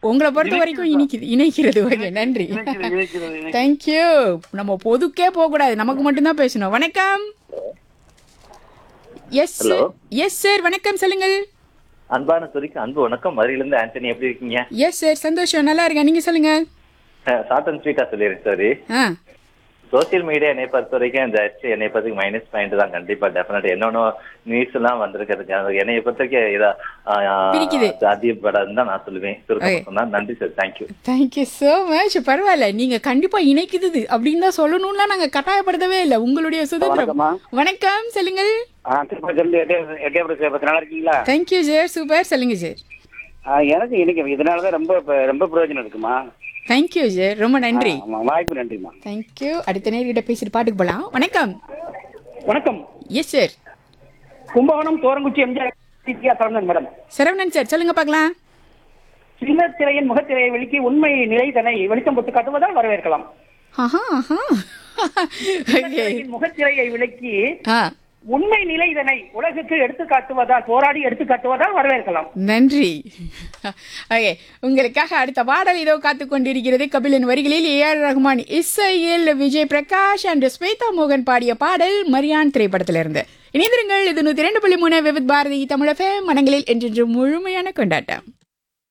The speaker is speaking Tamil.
உங்களை பொறுத்த வரைக்கும் இனிக்குது இணைக்கிறது ஓகே நன்றி இணைக்கிறது, இணைக்கிறது, இணைக்கிறது. தேங்க்யூ நம்ம பொதுக்கே போக கூடாது நமக்கு மட்டும்தான் பேசணும் வணக்கம் எஸ் Hello. எஸ் சார் வணக்கம் சொல்லுங்கள் அன்பான சுரிக்கு அன்பு வணக்கம் மதுரையிலிருந்து ஆண்டனி எப்படி இருக்கீங்க எஸ் சார் சந்தோஷம் நல்லா இருக்கேன் நீங்க சொல்லுங்க ஷார்ட் அண்ட் ஸ்வீட்டா சொல்லிடுறேன் சாரி ஆ சோசியல் மீடியா என்னை பொறுத்த வரைக்கும் இந்த ஹெச் என்னை பொறுத்தவரைக்கும் மைனஸ் பாயிண்ட் தான் கண்டிப்பா டெஃபினட் என்னென்ன நியூஸ் எல்லாம் வந்திருக்கிறதுக்கு அது என்னை பொறுத்த வரைக்கும் இதா பிடிக்குது. அதிகப்படாதுன்னு தான் நான் சொல்லுவேன் சுருக்கமா சொன்னா நன்றி sir thank you thank you so much பரவாயில்ல நீங்க கண்டிப்பா இணைக்குது அப்படின்னு தான் சொல்லணும்லாம் நாங்க கட்டாயப்படுத்தவே இல்லை உங்களுடைய சுதந்திரம் வணக்கம்மா. வணக்கம் சொல்லுங்கள் ஆ திருப்பதி எட்டே பத்தி நல்லா இருக்கீங்களா தேங்க்யூ சார் சூப்பர் சொல்லுங்க சார் ஆ, எனக்கு இன்னைக்கு இதனாலதான் ரொம்ப இப்ப ரொம்ப பிரயோஜனம் இருக்குமா தேங்க்யூ சார் ரொம்ப நன்றி ஆமா, வாய்ப்பு நன்றிமா தேங்க்யூ அடுத்த நேர்கிட்ட பேசிட்டு பாட்டுக்கு போலாம் வணக்கம் வணக்கம் எஸ் சார் கும்பகோணம் தோரங்குச்சி எம்ஜிஆர் சித்தியா சரவணன் மேடம் சரவணன் சார் சொல்லுங்க பார்க்கலாம் சின்ன திரையின் முகத்திரையை வெளிக்கி உண்மை நிலைதனை வெளிச்சம் போட்டு காட்டுவதால் வரவேற்கலாம் ஆஹா ஆஹா ஓகே திரையின் முகத்திரையை விலக்கி ஆ உண்மை நிலைதனை உலகுக்கு எடுத்து காட்டுவதால் போராடி எடுத்து காட்டுவதால் வரவேற்கலாம் நன்றி ஓகே உங்களுக்காக அடுத்த பாடல் இதோ காத்து கொண்டிருக்கிறது கபிலன் வரிகளில் ஏ ஆர் ரஹ்மான் இசையில் விஜய் பிரகாஷ் அண்ட் ஸ்வேதா மோகன் பாடிய பாடல் மரியான் திரைப்படத்திலிருந்து இணைந்திருங்கள் இது நூத்தி ரெண்டு புள்ளி மூணு விவித் பாரதி தமிழக மனங்களில் என்றென்று முழுமையான கொண்டாட்டம்